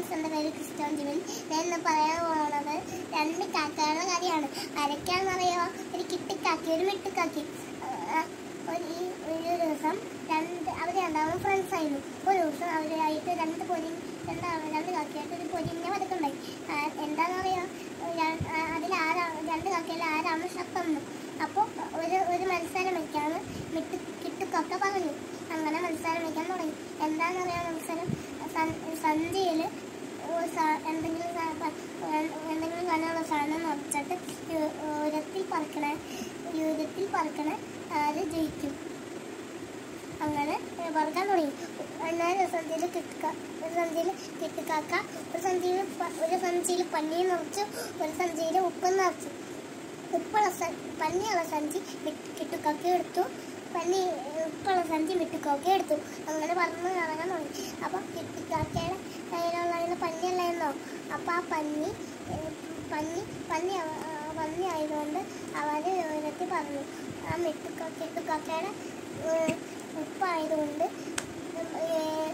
guys എൻ്റെ പേര് ക്രിസ്റ്റോൻ Jimin ഞാൻ ഇന്ന് പറയാൻ പോകുന്നത് രണ്ട് കാക്കകളുടെ കാര്യമാണ് ആരൊക്കെയാണെന്നറിയോ ഒരു കിട്ടിക്കാക്കി ഒരു മിട്ടിക്കാക്കി ആ, ഒരു ഈ ഒരു ദിവസം രണ്ട് അവർ രണ്ടാമത് ഫ്രണ്ട്സ് ആയിരുന്നു ഒരു ദിവസം അവരായിട്ട് രണ്ട് പൊരി രണ്ടാമത് രണ്ട് കാക്കയായിട്ട് ഒരു പൊരിഞ്ഞ പതുക്കുണ്ടായി എന്താണെന്നറിയോ അതിൽ ആരാ രണ്ട് കാക്കയിൽ ആരാണ് ശബ്ദം അപ്പോൾ ഒരു ഒരു മത്സരം വയ്ക്കാന്ന് മിട്ട് കിട്ടുക്കൊക്കെ പറഞ്ഞു അങ്ങനെ മത്സരം വയ്ക്കാൻ തുടങ്ങി എന്താണെന്നറിയാം മത്സരം സന്ധ്യയിൽ എന്തെങ്കിലും സാ- പ- എന്തെങ്കിലും കനുള്ള സാധനം നിറച്ചിട്ട് യു- ഉയരത്തിൽ പറക്കണ ഉയരത്തിൽ പറക്കണ ആര് ജയിക്കും അങ്ങനെ പറക്കാൻ തുടങ്ങി എന്നാൽ ഒരു സന്ധ്യയിൽ കിട്ടുക ഒരു സന്ധ്യയിൽ കിട്ടുകാക്ക ഒരു സന്ധ്യയിൽ പ- ഒരു സഞ്ചിയിൽ പന്നിയെ നിറച്ചു ഒരു സഞ്ചിയിൽ ഉപ്പ് നിറച്ചു ഉപ്പുള്ള സ- പന്നിയുള്ള സഞ്ചി മിട്ട്- കിട്ടുക്കൊക്കെ എടുത്തു പന്നി ഉപ്പുള്ള സഞ്ചി മിട്ടുക്കൊക്കെ എടുത്തു അങ്ങനെ പറന്ന് ഇറങ്ങാൻ തുടങ്ങി അപ്പം കിട്ടുക്കാക്കയുടെ കയ്യിലുള്ള പന്നിയല്ലായിരുന്നോ അപ്പം ആ പന്നി ഏഹ്, പന്നി പന്നി അവ- ആ, പന്നി ആയതുകൊണ്ട് അവർ ഉയരത്തിൽ പറഞ്ഞു ആ മിട്ടുക്ക കിട്ടുക്കാക്കയുടെ ഏഹ്, ഉപ്പായതുകൊണ്ട് ഏഹ്,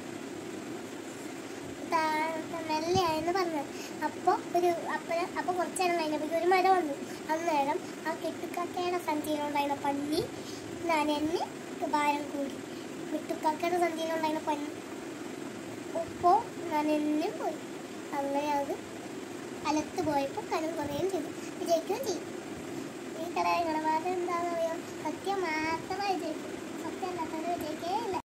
മെല്ലെയായെന്ന് പറഞ്ഞു അപ്പോൾ ഒരു അപ്പോൾ അപ്പോൾ കുറച്ച് നേരം കഴിഞ്ഞപ്പോൾ ഒരു മഴ വന്നു അന്നേരം ആ കെട്ടുക്കാക്കയുടെ സന്ധിയിലുണ്ടായിരുന്ന പന്നി നനഞ്ഞ് ഭാരം കൂടി കെട്ടുക്കാക്കയുടെ സന്ധിയിലുണ്ടായിരുന്ന പന്നി ഉപ്പോൾ നനഞ്ഞും പോയി അങ്ങനെ അത് അലത്ത് പോയപ്പോൾ കനം കുറയുകയും ചെയ്തു വിജയിക്കുകയും ചെയ്യും ഈ കട നിങ്ങളുടെ ഭാഗം എന്താണെന്ന് അറിയാം സത്യം മാത്രമായി ജയിക്കും സത്യം അല്ലാത്തത് വിജയിക്കുകയേ ഇല്ല